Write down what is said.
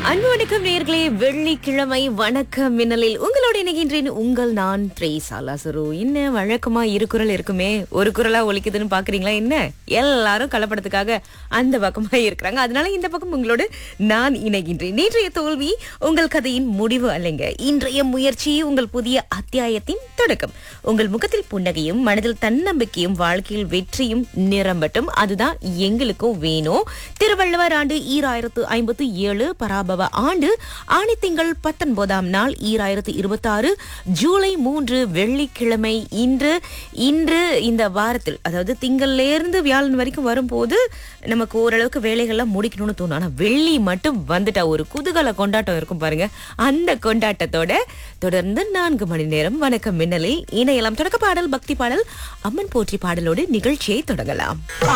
அன்பு வணக்கம் நேர்களே வெள்ளிக்கிழமை வணக்கம் மின்னலில் உங்களோட இணைகின்றேன் உங்கள் நான் த்ரேசா லாசரு என்ன வழக்கமா இரு குரல் இருக்குமே ஒரு குரலா ஒலிக்குதுன்னு பாக்குறீங்களா என்ன எல்லாரும் கலப்படத்துக்காக அந்த பக்கமா இருக்கிறாங்க அதனால இந்த பக்கம் உங்களோடு நான் இணைகின்றேன் நேற்றைய தோல்வி உங்கள் கதையின் முடிவு அல்லங்க இன்றைய முயற்சி உங்கள் புதிய அத்தியாயத்தின் தொடக்கம் உங்கள் முகத்தில் புன்னகையும் மனதில் தன்னம்பிக்கையும் வாழ்க்கையில் வெற்றியும் நிரம்பட்டும் அதுதான் எங்களுக்கும் வேணும் திருவள்ளுவர் ஆண்டு ஈராயிரத்து ஐம்பத்து ஏழு பராபவ ஆண்டு ஆணி திங்கள் பத்தொன்பதாம் நாள் ஈராயிரத்து இருபத்தி ஆறு ஜூலை மூன்று வெள்ளிக்கிழமை இன்று இன்று இந்த வாரத்தில் அதாவது திங்கள்ல இருந்து வியாழன் வரைக்கும் வரும்போது நமக்கு ஓரளவுக்கு வேலைகள்லாம் முடிக்கணும்னு தோணும் ஆனா வெள்ளி மட்டும் வந்துட்டா ஒரு குதூகல கொண்டாட்டம் இருக்கும் பாருங்க அந்த கொண்டாட்டத்தோட தொடர்ந்து நான்கு மணி நேரம் வணக்கம் மின்னலில் இணையலாம் தொடக்க பாடல் பக்தி பாடல் அம்மன் போற்றி பாடலோடு நிகழ்ச்சியை தொடங்கலாம்